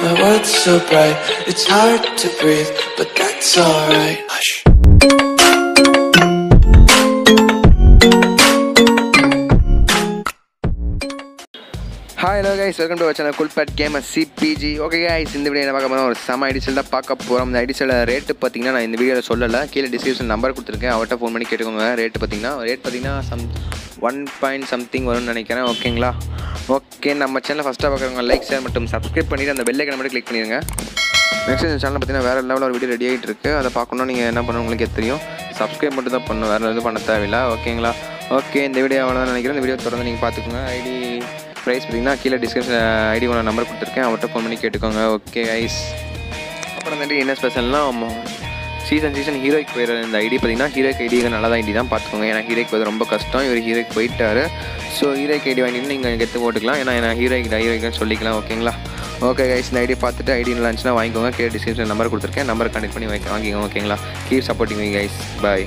My world's so bright, it's hard to breathe, but that's alright. Hush. Hi hello guys welcome to channel குல்பேட் game CBG okay guys இந்த video என்ன பார்க்க போகிறோம் ஒரு செம ஐடிசல் தான் பார்க்க போகிறோம் இந்த ஐடிசல் ரேட்டு பார்த்தீங்கன்னா நான் இந்த வீடியோவில் சொல்லலை கீழே டிஸ்கிரிப்ஷன் நம்பர் கொடுத்துருக்கேன் அவர்கிட்ட ஃபோன் பண்ணி கேட்டுக்கோங்க ரேட்டு பார்த்தீங்கன்னா ரேட் பார்த்தீங்கன்னா சம் ஒன் பாயிண்ட் சம்திங் வரும்னு நினைக்கிறேன் ஓகேங்களா ஓகே நம்ம சேனல் ஃபஸ்ட்டாக பார்க்குறவங்க லைக் ஷேர் மற்றும் சப்ஸ்கிரைப் பண்ணிவிட்டு அந்த பெல்லைக்கனை மட்டும் கிளிக் பண்ணிடுங்க நெக்ஸ்ட் இந்த சேனல் பார்த்தீங்கன்னா வேறு லெவலில் ஒரு வீடியோ ரெடி ஆகிட்டு இருக்கு அதை பார்க்கணும் நீங்கள் என்ன பண்ணணும் உங்களுக்கே தெரியும் சப்ஸ்கிரைப் மட்டும் தான் பண்ணணும் வேறு எதுவும் பண்ண தேவையில்லை ஓகேங்களா ஓகே இந்த வீடியோ அவ்வளோதான் நினைக்கிறேன் இந்த வீடியோ தொடர்ந்து நீங்கள் பார்த்துக்கோங்க ஐடி ப்ரைஸ் பார்த்தீங்கன்னா கீழே டிஸ்கிரிப்ஷன் ஐடி ஒன்று நம்பர் கொடுத்துருக்கேன் அவர்கிட்ட ஃபோன் பண்ணி கேட்டுக்கோங்க ஓகே ஐஸ் அப்புறம் வந்துட்டு என்ன ஸ்பெஷல்னால் சீசன் சீசன் ஹீரோய்க்கு போயிடுற இந்த ஐடி பார்த்தீங்கன்னா ஹீரோய்க்கு ஐடி நல்லா தான் ஐடி தான் பார்த்துக்கோங்க ஏன்னா ஹீரோய்க்கு வந்து ரொம்ப கஷ்டம் இவர் ஹீரோய்க்கு போயிட்டாரு ஸோ ஹீரோய்க்கு ஐடி வாங்கிட்டு நீங்கள் கெத்து போட்டுக்கலாம் ஏன்னா நான் ஹீரோய்க்கு ஹீரோய்க்கு சொல்லிக்கலாம் ஓகேங்களா ஓகே கைஸ் இந்த ஐடி பார்த்துட்டு ஐடி நல்லா இருந்துச்சுன்னா வாங்கிக்கோங்க கே டிஸ்கிரிப்ஷன் நம்பர் கொடுத்துருக்கேன் நம்பர் கனெக்ட் பண்ணி வாங்கி வாங்கிக்கோங்க ஓகேங்களா keep supporting guys bye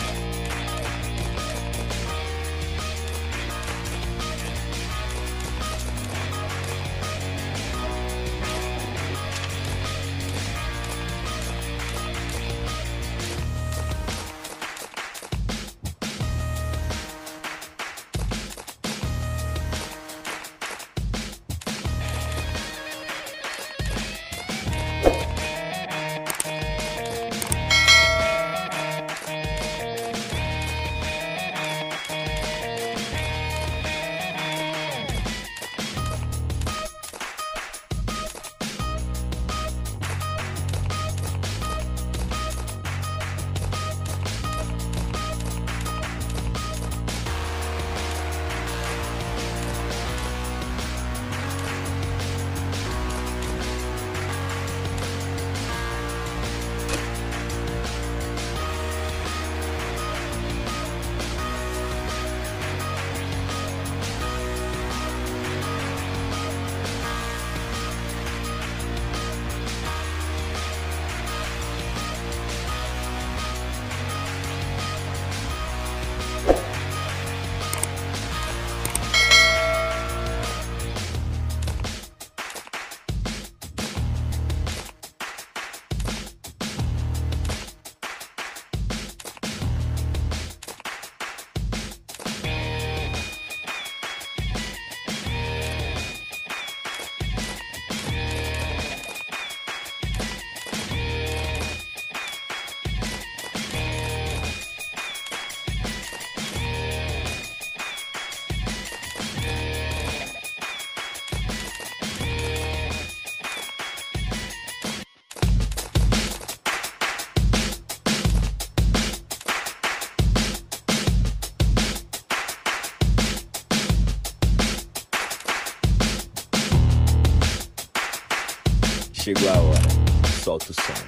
Chegou a hora, solta o som.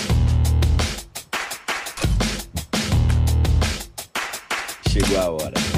Chegou a hora,